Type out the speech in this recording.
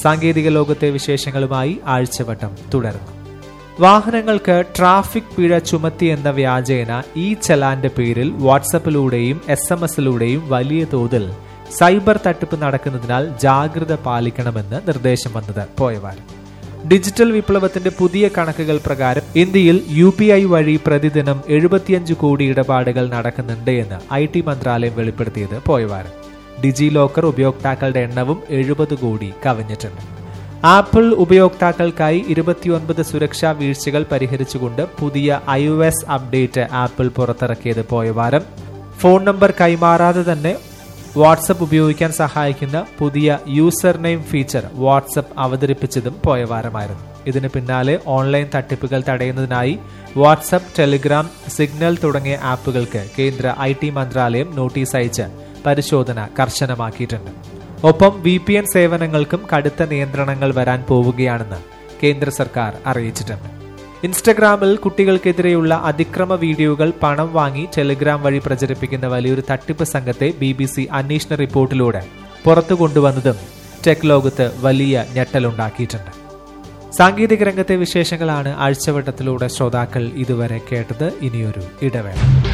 സാങ്കേതിക ലോകത്തെ വിശേഷങ്ങളുമായി ആഴ്ചവട്ടം തുടരുന്നു വാഹനങ്ങൾക്ക് ട്രാഫിക് പിഴ ചുമത്തിയെന്ന വ്യാജേന ഈ ചലാന്റെ പേരിൽ വാട്സപ്പിലൂടെയും എസ് എം എസിലൂടെയും വലിയ തോതിൽ സൈബർ തട്ടിപ്പ് നടക്കുന്നതിനാൽ ജാഗ്രത പാലിക്കണമെന്ന് നിർദ്ദേശം വന്നത് പോയവാരം ഡിജിറ്റൽ വിപ്ലവത്തിന്റെ പുതിയ കണക്കുകൾ പ്രകാരം ഇന്ത്യയിൽ യു പി ഐ വഴി പ്രതിദിനം എഴുപത്തിയഞ്ച് കോടി ഇടപാടുകൾ നടക്കുന്നുണ്ട് എന്ന് ഐ ടി മന്ത്രാലയം വെളിപ്പെടുത്തിയത് പോയവാരം ഡിജി ലോക്കർ ഉപയോക്താക്കളുടെ എണ്ണവും എഴുപത് കോടി കവിഞ്ഞിട്ടുണ്ട് ആപ്പിൾ ഉപയോക്താക്കൾക്കായി ഇരുപത്തിയൊൻപത് സുരക്ഷാ വീഴ്ചകൾ പരിഹരിച്ചുകൊണ്ട് പുതിയ I O S update Apple പുറത്തിറക്കിയത് പോയ വാരം ഫോൺ നമ്പർ കൈമാറാതെ തന്നെ വാട്സപ്പ് ഉപയോഗിക്കാൻ സഹായിക്കുന്ന പുതിയ യൂസർ നെയിം ഫീച്ചർ വാട്സപ്പ് അവതരിപ്പിച്ചതും പോയ വാരമായിരുന്നു ഇതിന് പിന്നാലെ ഓൺലൈൻ തട്ടിപ്പുകൾ തടയുന്നതിനായി വാട്സപ്പ് ടെലിഗ്രാം സിഗ്നൽ തുടങ്ങിയ ആപ്പുകൾക്ക് കേന്ദ്ര ഐ ടി മന്ത്രാലയം നോട്ടീസ് അയച്ച് പരിശോധന കർശനമാക്കിയിട്ടുണ്ട് ഒപ്പം വി പി എൻ സേവനങ്ങൾക്കും കടുത്ത നിയന്ത്രണങ്ങൾ വരാൻ പോവുകയാണെന്ന് കേന്ദ്ര സർക്കാർ അറിയിച്ചിട്ടുണ്ട് ഇൻസ്റ്റഗ്രാമിൽ കുട്ടികൾക്കെതിരെയുള്ള അതിക്രമ വീഡിയോകൾ പണം വാങ്ങി ടെലിഗ്രാം വഴി പ്രചരിപ്പിക്കുന്ന വലിയൊരു തട്ടിപ്പ് സംഘത്തെ ബി ബി സി അന്വേഷണ റിപ്പോർട്ടിലൂടെ പുറത്തു കൊണ്ടുവന്നതും ടെക് ലോകത്ത് വലിയ ഞെട്ടലുണ്ടാക്കിയിട്ടുണ്ട് സാങ്കേതിക രംഗത്തെ വിശേഷങ്ങളാണ് ആഴ്ചവട്ടത്തിലൂടെ ശ്രോതാക്കൾ ഇതുവരെ കേട്ടത് ഇനിയൊരു ഇടവേള